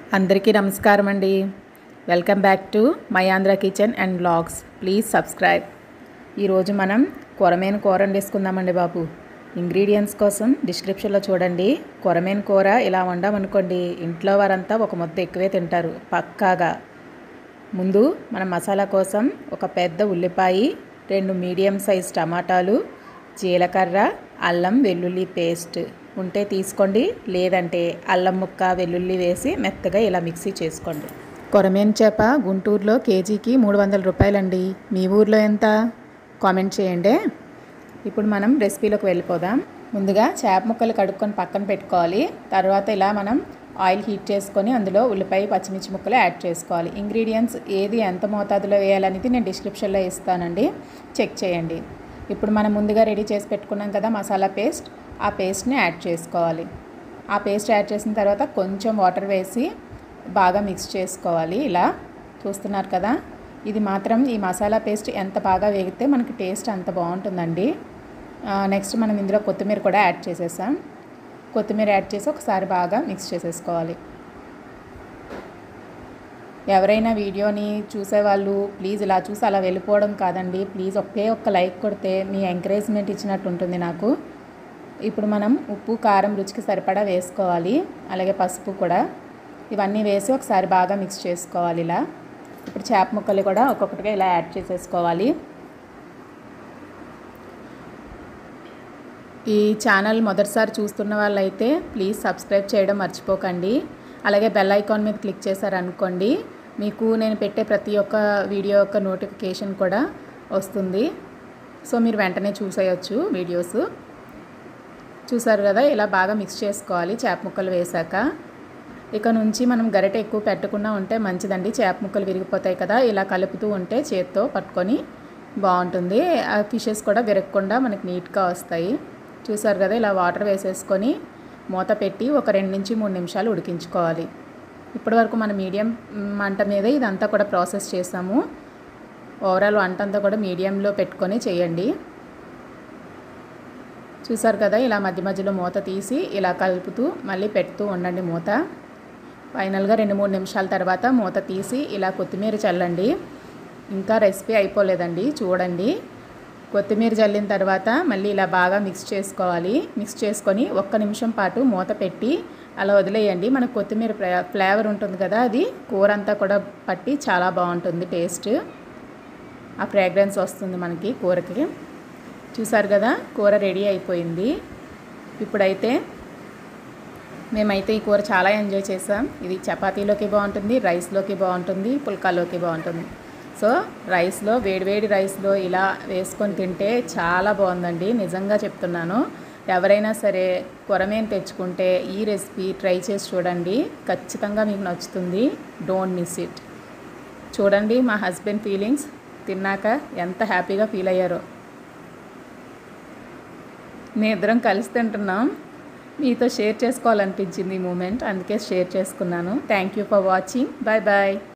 అందరికీ నమస్కారం అండి welcome back to my Andhra kitchen and blogs please subscribe ఈరోజు మనం కొరమేన కూర వండేసుకుందామండి బాబు ఇంగ్రీడియంట్స్ కోసం డిస్క్రిప్షన్లో చూడండి కొరమేన కూర ఇలా వండామనుకోండి ఇంట్లో వారంతా ఒక ముద్ద ఎక్కువే తింటారు పక్కాగా ముందు మనం మసాలా కోసం ఒక పెద్ద ఉల్లిపాయ రెండు మీడియం సైజ్ టమాటాలు జీలకర్ర అల్లం వెల్లుల్లి పేస్ట్ ఉంటే తీసుకోండి లేదంటే అల్లం ముక్క వెల్లుల్లి వేసి మెత్తగా ఇలా మిక్సీ చేసుకోండి కొరమేన్ చేప గుంటూరులో కేజీకి మూడు వందల రూపాయలండి మీ ఊర్లో ఎంత కామెంట్ చేయండి ఇప్పుడు మనం రెసిపీలోకి వెళ్ళిపోదాం ముందుగా చేప ముక్కలు కడుక్కొని పక్కన పెట్టుకోవాలి తర్వాత ఇలా మనం ఆయిల్ హీట్ చేసుకొని అందులో ఉల్లిపాయ పచ్చిమిర్చి ముక్కలు యాడ్ చేసుకోవాలి ఇంగ్రీడియంట్స్ ఏది ఎంత మోతాదులో వేయాలనేది నేను డిస్క్రిప్షన్లో ఇస్తానండి చెక్ చేయండి ఇప్పుడు మనం ముందుగా రెడీ చేసి పెట్టుకున్నాం కదా మసాలా పేస్ట్ ఆ పేస్ట్ని యాడ్ చేసుకోవాలి ఆ పేస్ట్ యాడ్ చేసిన తర్వాత కొంచెం వాటర్ వేసి బాగా మిక్స్ చేసుకోవాలి ఇలా చూస్తున్నారు కదా ఇది మాత్రం ఈ మసాలా పేస్ట్ ఎంత బాగా వేగితే మనకి టేస్ట్ అంత బాగుంటుందండి నెక్స్ట్ మనం ఇందులో కొత్తిమీర కూడా యాడ్ చేసేసాం కొత్తిమీర యాడ్ చేసి ఒకసారి బాగా మిక్స్ చేసేసుకోవాలి ఎవరైనా వీడియోని చూసేవాళ్ళు ప్లీజ్ ఇలా చూసి అలా వెళ్ళిపోవడం కాదండి ప్లీజ్ ఒకే ఒక్క లైక్ కొడితే మీ ఎంకరేజ్మెంట్ ఇచ్చినట్టు ఉంటుంది నాకు ఇప్పుడు మనం ఉప్పు కారం రుచికి సరిపడా వేసుకోవాలి అలాగే పసుపు కూడా ఇవన్నీ వేసి ఒకసారి బాగా మిక్స్ చేసుకోవాలి ఇలా ఇప్పుడు చేప ముక్కలు కూడా ఒక్కొక్కటిగా ఇలా యాడ్ చేసేసుకోవాలి ఈ ఛానల్ మొదటిసారి చూస్తున్న వాళ్ళైతే ప్లీజ్ సబ్స్క్రైబ్ చేయడం మర్చిపోకండి అలాగే బెల్ ఐకాన్ మీద క్లిక్ చేశారనుకోండి మీకు నేను పెట్టే ప్రతి ఒక్క వీడియో యొక్క నోటిఫికేషన్ కూడా వస్తుంది సో మీరు వెంటనే చూసేయచ్చు వీడియోస్ చూసారు కదా ఇలా బాగా మిక్స్ చేసుకోవాలి చేప ముక్కలు వేసాక ఇక నుంచి మనం గరిట ఎక్కువ పెట్టకుండా ఉంటే మంచిదండి చేప ముక్కలు విరిగిపోతాయి కదా ఇలా కలుపుతూ ఉంటే చేత్తో పట్టుకొని బాగుంటుంది ఆ ఫిషెస్ కూడా విరగకుండా మనకి నీట్గా వస్తాయి చూసారు కదా ఇలా వాటర్ వేసేసుకొని మూత పెట్టి ఒక రెండు నుంచి మూడు నిమిషాలు ఉడికించుకోవాలి ఇప్పటివరకు మనం మీడియం మంట మీద ఇదంతా కూడా ప్రాసెస్ చేసాము ఓవరాల్ వంట అంతా కూడా మీడియంలో పెట్టుకొని చేయండి చూసారు కదా ఇలా మధ్య మధ్యలో మూత తీసి ఇలా కలుపుతూ మళ్ళీ పెడుతూ ఉండండి మూత ఫైనల్గా రెండు మూడు నిమిషాల తర్వాత మూత తీసి ఇలా కొత్తిమీర చల్లండి ఇంకా రెసిపీ అయిపోలేదండి చూడండి కొత్తిమీర చల్లిన తర్వాత మళ్ళీ ఇలా బాగా మిక్స్ చేసుకోవాలి మిక్స్ చేసుకొని ఒక్క నిమిషం పాటు మూత పెట్టి అలా వదిలేయండి మనకు కొత్తిమీర ఫ్లేవర్ ఉంటుంది కదా అది కూర అంతా కూడా పట్టి చాలా బాగుంటుంది టేస్ట్ ఆ ఫ్రాగ్రెన్స్ వస్తుంది మనకి కూరకి చూసారు కదా కూర రెడీ అయిపోయింది ఇప్పుడైతే మేమైతే ఈ కూర చాలా ఎంజాయ్ చేసాం ఇది చపాతీలోకి బాగుంటుంది రైస్లోకి బాగుంటుంది పుల్కాలోకి బాగుంటుంది సో రైస్లో వేడివేడి రైస్లో ఇలా వేసుకొని తింటే చాలా బాగుందండి నిజంగా చెప్తున్నాను ఎవరైనా సరే కొరమేను తెచ్చుకుంటే ఈ రెసిపీ ట్రై చేసి చూడండి ఖచ్చితంగా మీకు నచ్చుతుంది డోంట్ మిస్ ఇట్ చూడండి మా హస్బెండ్ ఫీలింగ్స్ తిన్నాక ఎంత హ్యాపీగా ఫీల్ అయ్యారో మీ ఇద్దరం కలిసి తింటున్నాం మీతో షేర్ చేసుకోవాలనిపించింది ఈ మూమెంట్ అందుకే షేర్ చేసుకున్నాను thank you for watching bye bye